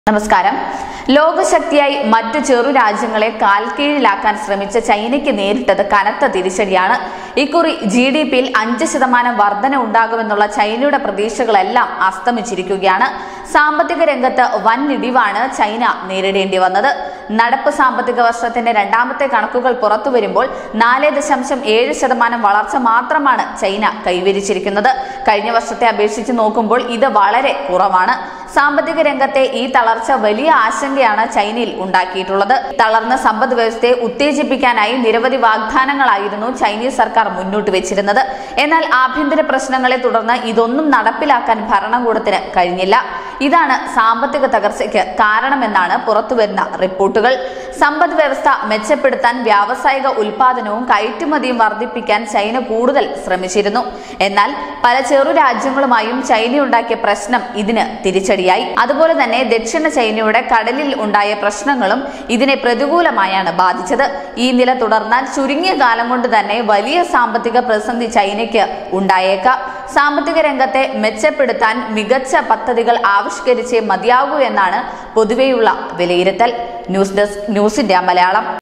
നമസ്കാരം ലോകശക്തിയായി മറ്റു ചെറു രാജ്യങ്ങളെ കാൽക്കീഴിലാക്കാൻ ശ്രമിച്ച ചൈനയ്ക്ക് നേരിട്ടത് കനത്ത തിരിച്ചടിയാണ് ഇക്കുറി ജി ഡി പിയിൽ അഞ്ച് ശതമാനം വർധന ഉണ്ടാകുമെന്നുള്ള ചൈനയുടെ പ്രതീക്ഷകളെല്ലാം അസ്തമിച്ചിരിക്കുകയാണ് സാമ്പത്തിക രംഗത്ത് വൻ ഇടിവാണ് ചൈന നേരിടേണ്ടി വന്നത് നടപ്പ് സാമ്പത്തിക വർഷത്തിന്റെ രണ്ടാമത്തെ കണക്കുകൾ പുറത്തു വരുമ്പോൾ നാല് ദശാംശം ഏഴ് ശതമാനം വളർച്ച മാത്രമാണ് ചൈന കൈവരിച്ചിരിക്കുന്നത് കഴിഞ്ഞ വർഷത്തെ അപേക്ഷിച്ച് നോക്കുമ്പോൾ ഇത് വളരെ കുറവാണ് സാമ്പത്തിക രംഗത്തെ ഈ തളർച്ച വലിയ ആശങ്കയാണ് ചൈനയിൽ ഉണ്ടാക്കിയിട്ടുള്ളത് തളർന്ന സമ്പദ് വ്യവസ്ഥയെ ഉത്തേജിപ്പിക്കാനായി നിരവധി വാഗ്ദാനങ്ങളായിരുന്നു ചൈനീസ് സർക്കാർ മുന്നോട്ട് വെച്ചിരുന്നത് എന്നാൽ ആഭ്യന്തര പ്രശ്നങ്ങളെ തുടർന്ന് ഇതൊന്നും നടപ്പിലാക്കാൻ ഭരണകൂടത്തിന് കഴിഞ്ഞില്ല ഇതാണ് സാമ്പത്തിക തകർച്ചയ്ക്ക് കാരണമെന്നാണ് പുറത്തുവരുന്ന റിപ്പോർട്ടുകൾ സമ്പദ് വ്യവസ്ഥ മെച്ചപ്പെടുത്താൻ വ്യാവസായിക ഉൽപാദനവും കയറ്റുമതിയും വർദ്ധിപ്പിക്കാൻ ചൈന കൂടുതൽ ശ്രമിച്ചിരുന്നു എന്നാൽ പല ചെറു രാജ്യങ്ങളുമായും ചൈനയുണ്ടാക്കിയ പ്രശ്നം ഇതിന് തിരിച്ചടിയായി അതുപോലെ തന്നെ ദക്ഷിണ ചൈനയുടെ കടലിൽ ഉണ്ടായ പ്രശ്നങ്ങളും ഇതിനെ പ്രതികൂലമായാണ് ബാധിച്ചത് ഈ നില തുടർന്നാൽ ചുരുങ്ങിയ കാലം കൊണ്ട് തന്നെ വലിയ സാമ്പത്തിക പ്രതിസന്ധി ചൈനയ്ക്ക് ഉണ്ടായേക്കാം സാമ്പത്തിക രംഗത്തെ മെച്ചപ്പെടുത്താൻ മികച്ച പദ്ധതികൾ ആവിഷ്കരിച്ചേ മതിയാകൂ എന്നാണ് പൊതുവെയുള്ള വിലയിരുത്തൽ news desk news India Malayalam